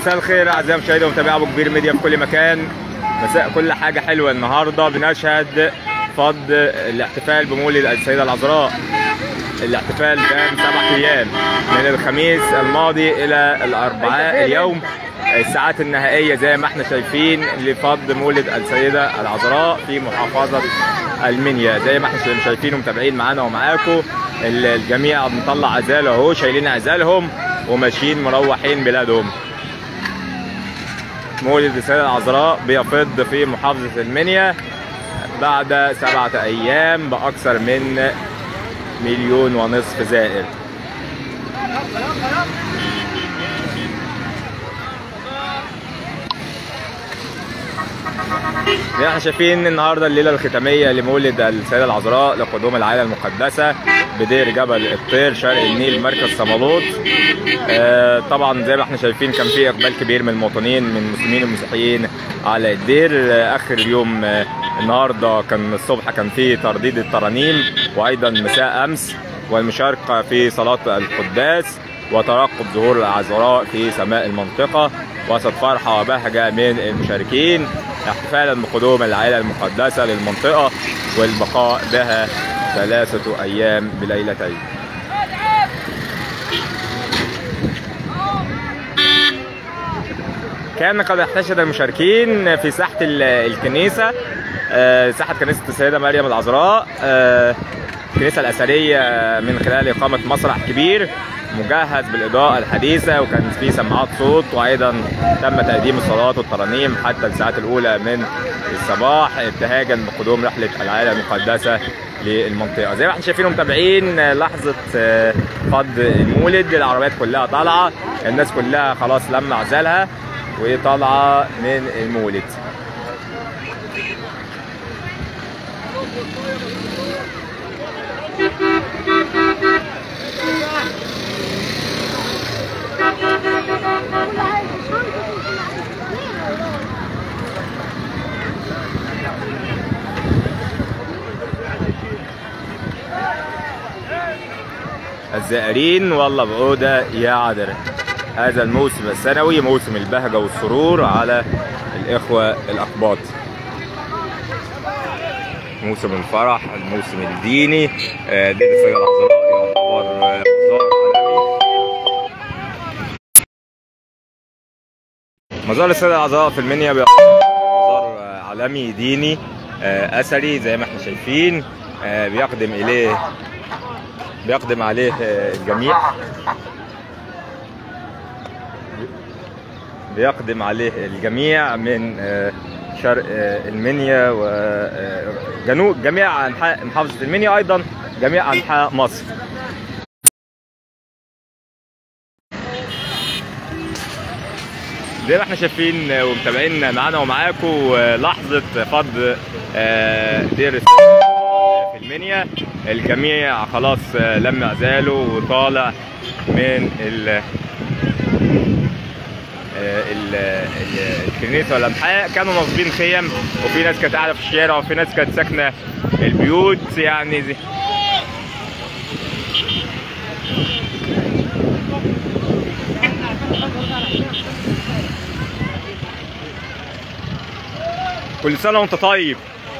مساء الخير اعزائي المشاهدين ومتابعي ابو كبير ميديا في كل مكان مساء كل حاجه حلوه النهارده بنشهد فض الاحتفال بمولد السيده العذراء الاحتفال كان سبع ايام من الخميس الماضي الى الاربعاء اليوم الساعات النهائيه زي ما احنا شايفين لفض مولد السيده العذراء في محافظه المنيا زي ما احنا شايفين ومتابعين معانا ومعاكم الجميع مطلع عزال اهو شايلين عزالهم وماشيين مروحين بلادهم مولد السيدة العذراء بيفض في محافظة المنيا بعد سبعة أيام بأكثر من مليون ونصف زائر زي ما احنا شايفين النهارده الليله الختاميه لمولد السيده العذراء لقدوم العائله المقدسه بدير جبل الطير شرق النيل مركز صمالوط آه طبعا زي ما احنا شايفين كان في اقبال كبير من المواطنين من المسلمين والمسيحيين على الدير آه اخر اليوم آه النهارده كان الصبح كان في ترديد الترانيم وايضا مساء امس والمشاركه في صلاه القداس وترقب ظهور العذراء في سماء المنطقه وسط فرحه وبهجه من المشاركين احتفالا بقدوم العائله المقدسه للمنطقه والبقاء بها ثلاثه ايام بليلتين. كان قد احتشد المشاركين في ساحه الكنيسه ساحه كنيسه السيده مريم العذراء الكنيسه الاثريه من خلال اقامه مسرح كبير مجهز بالاضاءه الحديثه وكان في سماعات صوت وايضا تم تقديم الصلاه والترانيم حتى الساعات الاولى من الصباح ابتهاجا بقدوم رحله العائله المقدسه للمنطقه زي ما احنا شايفين ومتابعين لحظه فض المولد العربيات كلها طالعه الناس كلها خلاص لما عزالها وطالعه من المولد الزائرين والله بعودة يا عذر هذا الموسم السنوي موسم البهجة والسرور على الإخوة الأقباط موسم الفرح الموسم الديني دين السيدة العذراء يعتبر مزار عالمي مزار السيدة العذراء في المنيا مزار عالمي ديني أثري زي ما احنا شايفين بيقدم إليه بيقدم عليه الجميع بيقدم عليه الجميع من شرق المنيا وجنوب جميع انحاء محافظه المنيا ايضا جميع انحاء مصر زي ما احنا شايفين ومتابعين معانا ومعاكم لحظه فض دير في المنيا الجميع خلاص لم عزاله وطالع من ال ال الكنيسه والامحاء كانوا ناصبين خيم وفي ناس كانت قاعده في الشارع وفي ناس كانت ساكنه البيوت يعني زي كل سنه وانت طيب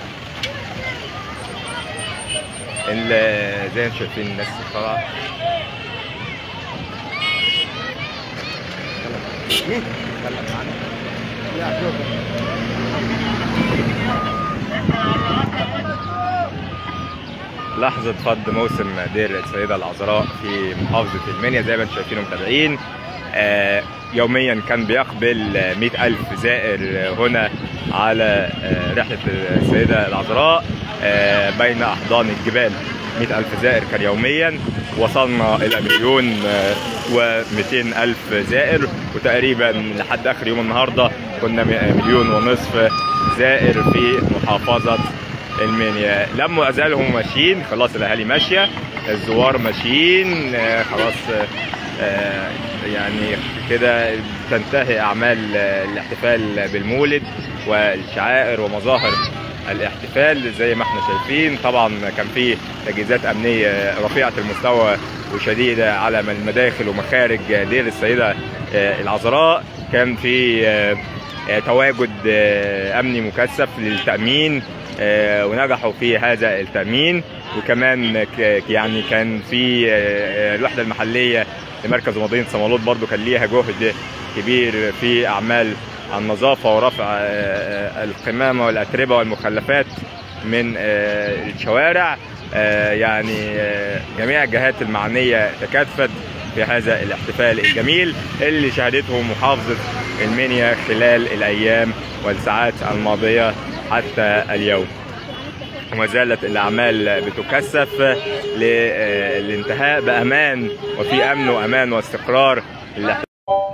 زي ما شايفين الناس طالعه لحظة فض موسم دير السيدة العذراء في محافظة المنيا زي ما انتم شايفين ومتابعين آه يوميا كان بيقبل مئة ألف زائر هنا على آه رحلة السيدة العذراء آه بين أحضان الجبال مئة ألف زائر كان يوميا وصلنا إلى مليون و200 ألف زائر وتقريبا لحد آخر يوم النهاردة كنا مليون ونصف زائر في محافظة المنيا لموا أزالهم ماشيين خلاص الأهالي ماشية الزوار ماشيين خلاص يعني كده تنتهي أعمال الاحتفال بالمولد والشعائر ومظاهر الاحتفال زي ما احنا شايفين طبعا كان في تجهيزات امنيه رفيعه المستوى وشديده على المداخل ومخارج دير السيده العذراء كان في آه، آه، تواجد آه، امني مكثف للتامين آه، ونجحوا في هذا التامين وكمان ك- يعني كان في آه، آه، الوحده المحليه لمركز ومدينه صمالوط برضو كان ليها جهد كبير في اعمال النظافه ورفع آه، آه، القمامه والاتربه والمخلفات من آه، الشوارع آه، يعني آه، جميع الجهات المعنيه تكاتفت في هذا الاحتفال الجميل اللي شهدته محافظه المنيا خلال الايام والساعات الماضيه حتى اليوم. وما زالت الاعمال بتكثف للانتهاء بامان وفي امن وامان واستقرار للاحتفال.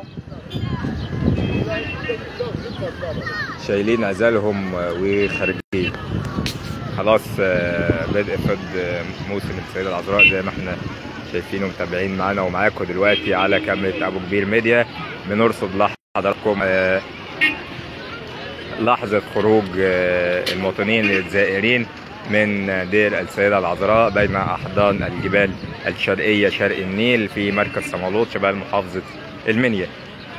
شايلين عزالهم وخارجين خلاص آه، بدء فد آه، موسم السيدة العذراء زي ما احنا شايفين ومتابعين معانا ومعاكم دلوقتي على كاميرا ابو كبير ميديا بنرصد لحضراتكم آه، لحظة خروج آه، المواطنين الزائرين من دير السيدة العذراء بين أحضان الجبال الشرقية شرق النيل في مركز صمالوط شمال محافظة المنيا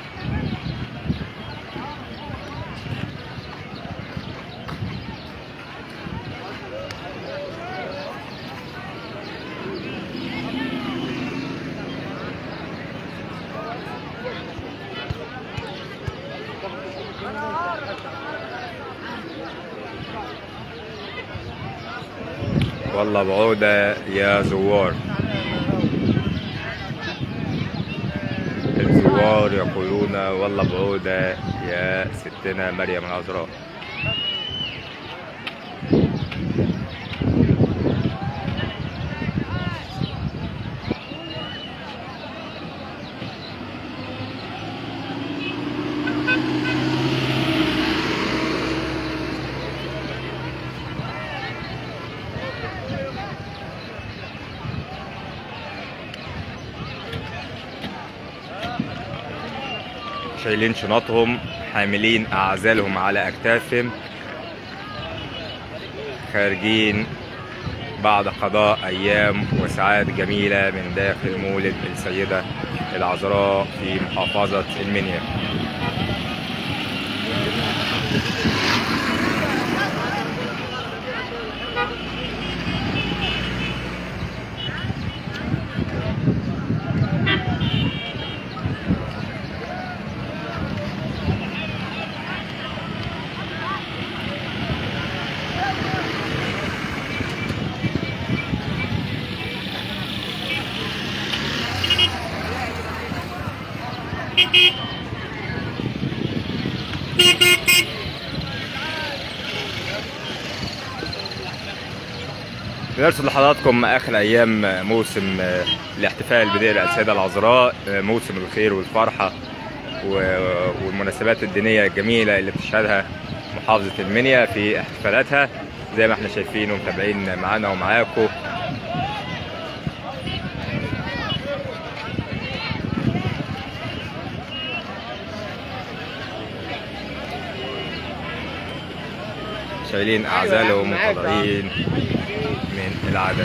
والله بعودة يا زوار الزوار يقولون والله بعودة يا ستنا مريم العذراء شايلين شنطهم حاملين أعزالهم على أكتافهم خارجين بعد قضاء أيام وساعات جميلة من داخل مولد السيدة العذراء في محافظة المنيا بنرصد لحضراتكم اخر ايام موسم الاحتفال بدير السيده العذراء موسم الخير والفرحه و- والمناسبات الدينيه الجميله اللي بتشهدها محافظه المنيا في احتفالاتها زي ما احنا شايفين ومتابعين معانا ومعاكم شايلين اعزالهم وطالعين من العدد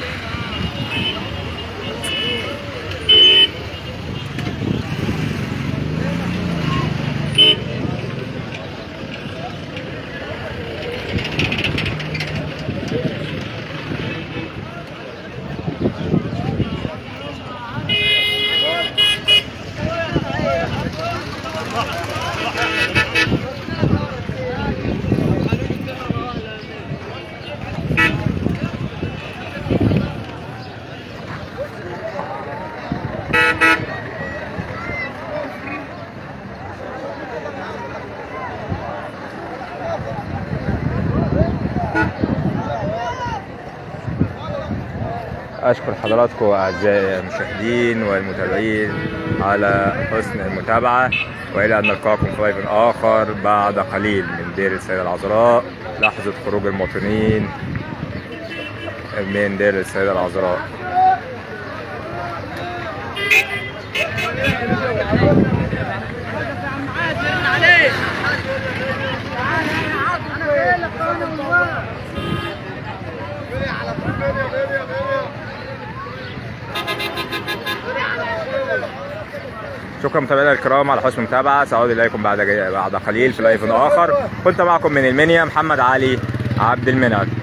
أشكر حضراتكم أعزائي المشاهدين والمتابعين على حسن المتابعة وإلى أن نلقاكم في لايف آخر بعد قليل من دير السيدة العذراء لحظة خروج المواطنين من دير السيدة العذراء شكرا متابعينا الكرام على حسن المتابعه سأعود اليكم بعد بعد قليل في لايف اخر كنت معكم من المنيا محمد علي عبد المنعم